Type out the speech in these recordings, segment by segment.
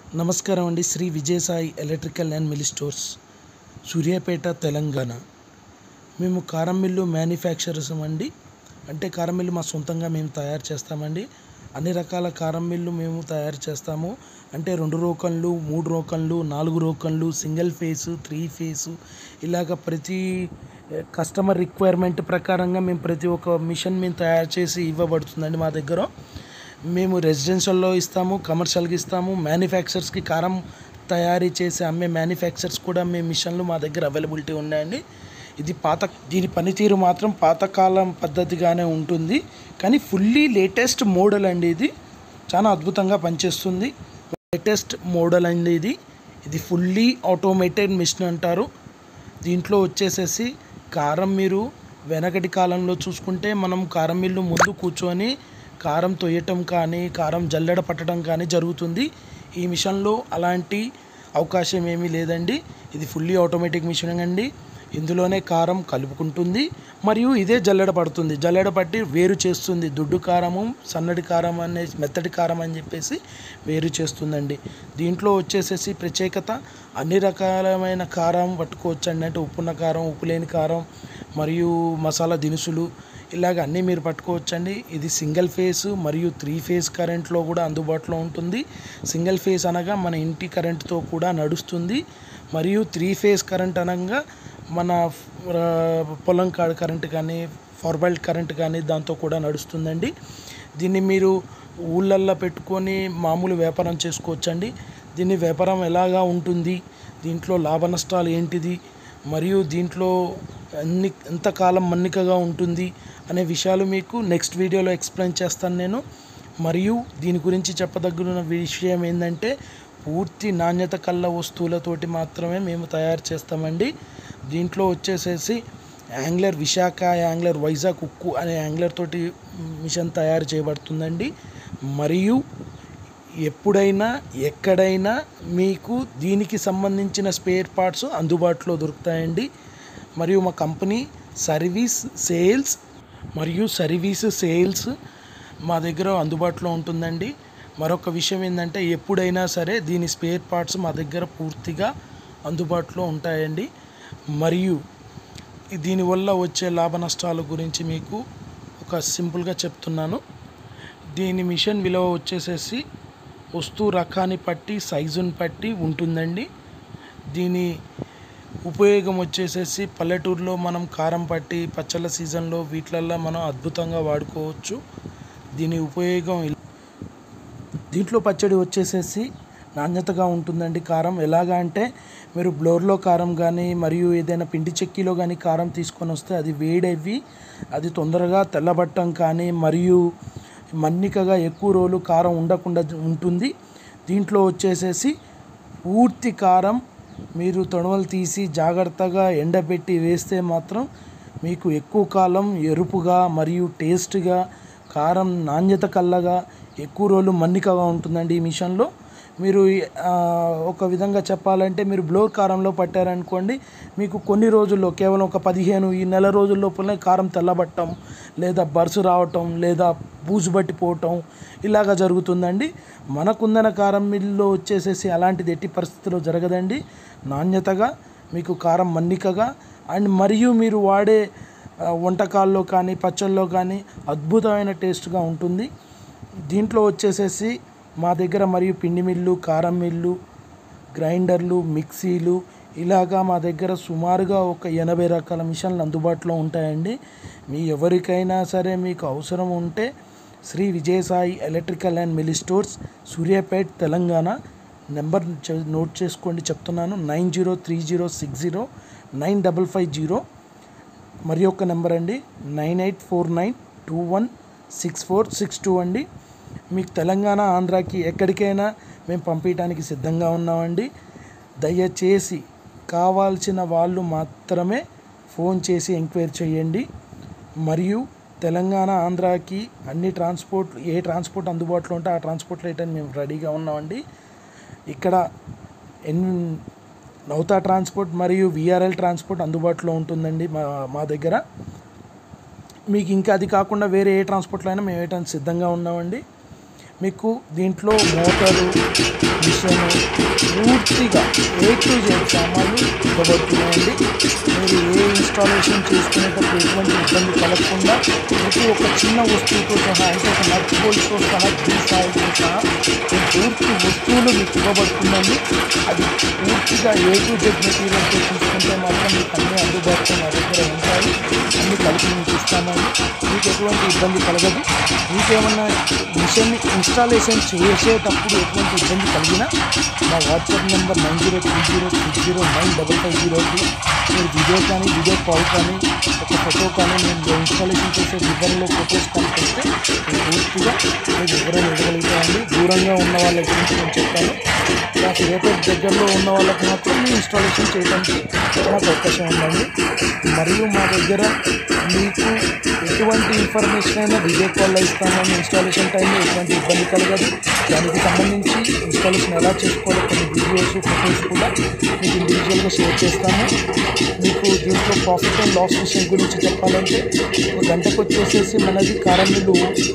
నమస్కారం అండి Shri Vijayasai electrical and mill stores Suryapet Telangana మేము కారం మిల్లు మ్యానుఫ్యాక్చరర్స్ అండి అంటే కారం మిల్లు మా సొంతంగా మేము తయారు చేస్తామండి అన్ని రకాల కారం మిల్లు మేము తయారు చేస్తాము అంటే రెండు రోకన్లు మూడు రోకన్లు నాలుగు రోకన్లు సింగిల్ ఫేసు త్రీ ఫేసు ఇలాగ ప్రతి కస్టమర్ రిక్వైర్మెంట్ ప్రకారంగా మేము ప్రతి ఒక్క మిషన్ మేము తయారు చేసి ఇవ్వబడుతుందండి మా దగ్గర మేము రెసిడెన్షియల్లో ఇస్తాము కమర్షియల్కి ఇస్తాము మ్యానుఫ్యాక్చర్స్కి కారం తయారీ చేసి అమ్మే మ్యానుఫ్యాక్చర్స్ కూడా మీ మిషన్లు మా దగ్గర అవైలబిలిటీ ఉన్నాయండి ఇది పాత దీని పనితీరు మాత్రం పాతకాలం పద్ధతిగానే ఉంటుంది కానీ ఫుల్లీ లేటెస్ట్ మోడల్ అండి ఇది చాలా అద్భుతంగా పనిచేస్తుంది లేటెస్ట్ మోడల్ అండి ఇది ఇది ఫుల్లీ ఆటోమేటెడ్ మిషన్ అంటారు దీంట్లో వచ్చేసేసి కారం మీరు వెనకటి కాలంలో చూసుకుంటే మనం కారం మిల్లు ముందు కూర్చొని కారం తొయ్యటం కానీ కారం జల్లెడ పట్టడం కానీ జరుగుతుంది ఈ మిషన్లో అలాంటి అవకాశం ఏమీ లేదండి ఇది ఫుల్లీ ఆటోమేటిక్ మిషన్ అండి ఇందులోనే కారం కలుపుకుంటుంది మరియు ఇదే జల్లెడ పడుతుంది జల్లెడ పట్టి వేరు చేస్తుంది దుడ్డు కారము సన్నటి కారం అనే మెత్తటి కారం అని చెప్పేసి వేరు చేస్తుందండి దీంట్లో వచ్చేసేసి ప్రత్యేకత అన్ని రకాలమైన కారం పట్టుకోవచ్చండి అంటే ఉప్పున్న కారం ఉప్పు లేని కారం మరియు మసాలా దినుసులు ఇలాగ అన్నీ మీరు పట్టుకోవచ్చండి ఇది సింగిల్ ఫేస్ మరియు త్రీ ఫేస్ కరెంట్లో కూడా అందుబాటులో ఉంటుంది సింగిల్ ఫేస్ అనగా మన ఇంటి కరెంట్తో కూడా నడుస్తుంది మరియు త్రీ ఫేస్ కరెంట్ అనగా మన ఆ, పొలం కాడ కరెంట్ కానీ ఫార్వర్డ్ కరెంట్ కానీ దాంతో కూడా నడుస్తుందండి దీన్ని మీరు ఊళ్ళల్లో పెట్టుకొని మామూలు వ్యాపారం చేసుకోవచ్చండి దీన్ని వ్యాపారం ఎలాగా ఉంటుంది దీంట్లో లాభ నష్టాలు ఏంటిది మరియు దీంట్లో అన్ని ఎంతకాలం మన్నికగా ఉంటుంది అనే విషయాలు మీకు నెక్స్ట్ వీడియోలో ఎక్స్ప్లెయిన్ చేస్తాను నేను మరియు దీని గురించి చెప్పదగిన విషయం ఏంటంటే పూర్తి నాణ్యత కళ్ళ వస్తువులతోటి మాత్రమే మేము తయారు చేస్తామండి దీంట్లో వచ్చేసేసి యాంగ్లర్ విశాఖ యాంగ్లర్ వైజాగ్ ఉక్కు అనే యాంగ్లర్ తోటి మిషన్ తయారు చేయబడుతుందండి మరియు ఎప్పుడైనా ఎక్కడైనా మీకు దీనికి సంబంధించిన స్పేర్ పార్ట్స్ అందుబాటులో దొరుకుతాయండి మరియు మా కంపెనీ సర్వీస్ సేల్స్ మరియు సర్వీస్ సేల్స్ మా దగ్గర అందుబాటులో ఉంటుందండి మరొక విషయం ఏంటంటే ఎప్పుడైనా సరే దీని స్పేర్ పార్ట్స్ మా దగ్గర పూర్తిగా అందుబాటులో ఉంటాయండి మరియు దీనివల్ల వచ్చే లాభ నష్టాల గురించి మీకు ఒక సింపుల్గా చెప్తున్నాను దీని మిషన్ విలువ వచ్చేసేసి వస్తువు రకాన్ని బట్టి సైజుని బట్టి ఉంటుందండి దీని ఉపయోగం వచ్చేసేసి పల్లెటూరులో మనం కారం పట్టి పచ్చళ్ళ సీజన్లో వీటిలల్లో మనం అద్భుతంగా వాడుకోవచ్చు దీని ఉపయోగం ఇల్- దీంట్లో పచ్చడి వచ్చేసేసి నాణ్యతగా ఉంటుందండి కారం ఎలాగా అంటే మీరు బ్లోర్లో కారం కానీ మరియు ఏదైనా పిండి చెక్కీలో కానీ కారం తీసుకొని వస్తే అది వేడవి అది తొందరగా తెల్లబట్టం కానీ మరియు మన్నికగా ఎక్కువ రోజులు కారం ఉండకుండా ఉంటుంది దీంట్లో వచ్చేసేసి పూర్తి కారం మీరు తొడవలు తీసి జాగ్రత్తగా ఎండబెట్టి వేస్తే మాత్రం మీకు ఎక్కువ కాలం ఎరుపుగా మరియు టేస్ట్గా కారం నాణ్యత కల్లగా ఎక్కువ రోజులు మన్నికగా ఉంటుందండి ఈ మిషన్లో మీరు ఆ, ఒక విధంగా చెప్పాలంటే మీరు బ్లోర్ కారంలో పట్టారనుకోండి మీకు కొన్ని రోజుల్లో కేవలం ఒక పదిహేను ఈ నెల రోజుల లోపలనే కారం తెల్లబట్టం లేదా బరుసు రావటం లేదా బూజు పట్టిపోవటం ఇలాగా జరుగుతుందండి మన కుందన కారం మిల్లులో వచ్చేసేసి అలాంటిది ఎట్టి పరిస్థితుల్లో జరగదండి నాణ్యతగా మీకు కారం మన్నికగా అండ్ మరియు మీరు వాడే ఆ, వంటకాల్లో కానీ పచ్చళ్ళలో కానీ అద్భుతమైన టేస్ట్గా ఉంటుంది దీంట్లో వచ్చేసేసి మా దగ్గర మరియు పిండి మిల్లు కారం మిల్లు గ్రైండర్లు మిక్సీలు ఇలాగా మా దగ్గర సుమారుగా ఒక ఎనభై రకాల మిషన్లు అందుబాటులో ఉంటాయండి మీ ఎవరికైనా సరే మీకు అవసరం ఉంటే Shri Vijayasai electrical and mill stores Suryapet Telangana number చె- నోట్ చేసుకోండి చెప్తున్నాను nine zero three zero six zero nine double five zero మరి ఒక నెంబర్ అండి nine eight four nine two one six four six two అండి మీకు తెలంగాణ ఆంధ్రాకి ఎక్కడికైనా మేము పంపించడానికి సిద్ధంగా ఉన్నామండి దయచేసి కావాల్సిన వాళ్ళు మాత్రమే ఫోన్ చేసి ఎంక్వైరీ చేయండి మరియు తెలంగాణ ఆంధ్రాకి అన్ని ట్రాన్స్పోర్ట్ ఏ ట్రాన్స్పోర్ట్ అందుబాటులో ఉంటే ఆ ట్రాన్స్పోర్ట్ రేట్ మేము రెడీగా ఉన్నామండి ఇక్కడ ఎన్ నౌతా ట్రాన్స్పోర్ట్ మరియు విఆర్ఎల్ ట్రాన్స్పోర్ట్ అందుబాటులో ఉంటుందండి మా మా దగ్గర మీకు ఇంకా అది కాకుండా వేరే ఏ ట్రాన్స్పోర్ట్లో అయినా మేము వేయడానికి సిద్ధంగా ఉన్నామండి మీకు దీంట్లో మోటారు మిషన్ పూర్తిగా ఏ టు జెడ్ సామాన్లు ఇవ్వబడుతున్నాయండి మీరు ఏ ఇన్స్టాలేషన్ చేసుకునేటప్పుడు ఎటువంటి ఇబ్బంది కలగకుండా మీకు ఒక చిన్న వస్తువుతో సహా అంటే ఒక నట్ బోల్ట్తో సహా గ్రీస్ ఆయిల్తో సహా ఈ పూర్తి వస్తువులు మీకు ఇవ్వబడుతుందండి అది పూర్తిగా ఏ టు జెడ్ మెటీరియల్తో చూసుకుంటే మాత్రం మీకు అన్ని అందుబాటులో మా దగ్గర ఉంటాయి అన్ని కలిపి మీకు ఇస్తామండి మీకు ఎటువంటి ఇబ్బంది కలగదు మీకేమన్నా మిషన్ని ఇన్స్టాలేషన్ చేసేటప్పుడు ఎటువంటి ఇబ్బంది కలిగినా మా WhatsApp number nine zero three zero six zero nine double five జీరోకి మీరు వీడియో కానీ వీడియో కాల్ కానీ ఒక ఫోటో కానీ మేము ఇన్స్టాలేషన్ చేసే వివరంలో ఫొటోస్ కానీ పెడితే మేము పూర్తిగా మీకు వివరాలు ఇవ్వగలుగుతామండి దూరంగా ఉన్న వాళ్ళ గురించి నేను చెప్పాను ఇలా సూర్యాపేట దగ్గరలో ఉన్న వాళ్ళకి మాత్రం మేము ఇన్స్టాలేషన్ చేయడానికి మాకు అవకాశం ఉందండి మరియు మా దగ్గర మీకు ఎటువంటి ఇన్ఫర్మేషన్ అయినా వీడియో కాల్లో ఇస్తాము ఇన్స్టాలేషన్ టైంలో ఎటువంటి ఇబ్బంది కలగదు దానికి సంబంధించి ఇన్స్టాలేషన్ ఎలా చేసుకోవాలో కొన్ని వీడియోస్ ఫొటోస్ కూడా మీకు ఇండివిజువల్గా షేర్ చేస్తాము మీకు దీంట్లో ప్రాఫిట్ అండ్ లాస్ విషయం గురించి చెప్పాలంటే ఒక గంటకు వచ్చేసేసి మనది కారం మిల్లు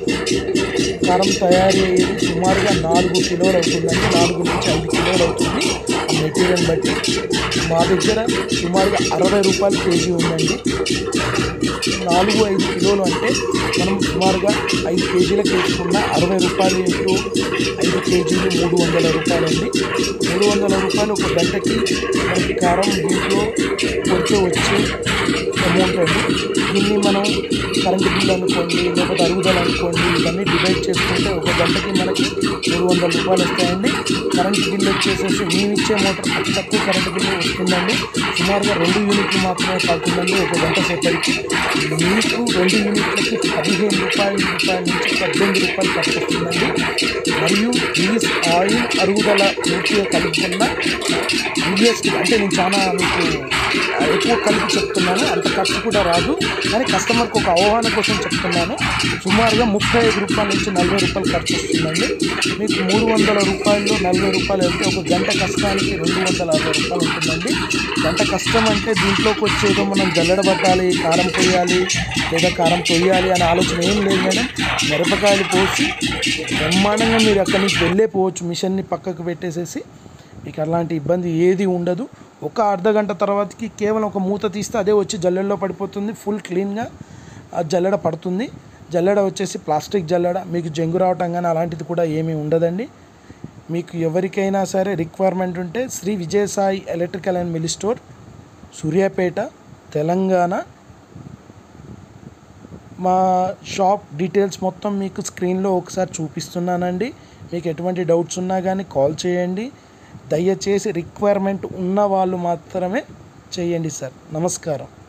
కారం తయారీ అయ్యేది సుమారుగా నాలుగు కిలోలు అవుతుందండి నాలుగు నుంచి ఐదు కిలోలు అవుతుంది ఆ మెటీరియల్ బట్టి మా దగ్గర సుమారుగా అరవై రూపాయలు కేజీ ఉందండి నాలుగు ఐదు కిలోలు అంటే మనం సుమారుగా ఐదు కేజీలకు వేసుకున్న అరవై రూపాయలు ఇంటూ ఐదు కేజీలు మూడు వందల రూపాయలు అండి మూడు వందల రూపాయలు ఒక గంటకి మనకి కారం దీంట్లో కొడితే వచ్చే అమౌంట్ అండి దీన్ని మనం కరెంటు బిల్ అనుకోండి లేకపోతే అరుగుదల అనుకోండి ఇవన్నీ డివైడ్ చేసుకుంటే ఒక గంటకి మనకి మూడు వందల రూపాయలు వస్తాయండి కరెంటు బిల్ వచ్చేసేసి మేము ఇచ్చే మోటార్ అతి తక్కువ కరెంటు బిల్లు వస్తుందండి సుమారుగా రెండు యూనిట్లు మాత్రమే పడుతుందండి ఒక గంట సేపటికి మీకు రెండు యూనిట్లకి పదిహేను రూపాయల రూపాయల నుంచి పద్దెనిమిది రూపాయలు ఖర్చు వస్తుందండి మరియు గ్రీస్ ఆయిల్ అరుగుదల పూర్తిగా కలుపుకున్న యూఎస్కి అంటే నేను చాలా మీకు ఎక్కువ కలిపి చెప్తున్నాను అంత ఖర్చు కూడా రాదు కానీ కస్టమర్కి ఒక అవగాహన కోసం చెప్తున్నాను సుమారుగా ముప్పై ఐదు రూపాయల నుంచి నలభై రూపాయలు ఖర్చు వస్తుందండి మీకు మూడు వందల రూపాయలు నలభై రూపాయలు అయితే ఒక గంట కష్టానికి రెండు వందల అరవై రూపాయలు ఉంటుందండి గంట కష్టం అంటే దీంట్లోకి వచ్చేదో మనం జల్లెడ పట్టాలి కారం పోయాలి లేదా కారం పొయ్యాలి అనే ఆలోచన ఏం లేదు మేడం మిరపకాయలు పోసి బ్రహ్మాండంగా మీరు అక్కడి నుంచి వెళ్ళే పోవచ్చు మిషన్ని పక్కకు పెట్టేసేసి మీకు అలాంటి ఇబ్బంది ఏది ఉండదు ఒక అర్ధ గంట తర్వాతకి కేవలం ఒక మూత తీస్తే అదే వచ్చి జల్లెడలో పడిపోతుంది ఫుల్ క్లీన్గా ఆ జల్లెడ పడుతుంది జల్లెడ వచ్చేసి ప్లాస్టిక్ జల్లెడ మీకు జంగు రావటం కానీ అలాంటిది కూడా ఏమీ ఉండదండి మీకు ఎవరికైనా సరే రిక్వైర్మెంట్ ఉంటే Shri Vijayasai electrical and mill store Suryapet Telangana మా షాప్ డీటెయిల్స్ మొత్తం మీకు స్క్రీన్లో ఒకసారి చూపిస్తున్నానండి మీకు ఎటువంటి డౌట్స్ ఉన్నా కానీ కాల్ చేయండి దయచేసి రిక్వైర్మెంట్ ఉన్న వాళ్ళు మాత్రమే చేయండి సార్ నమస్కారం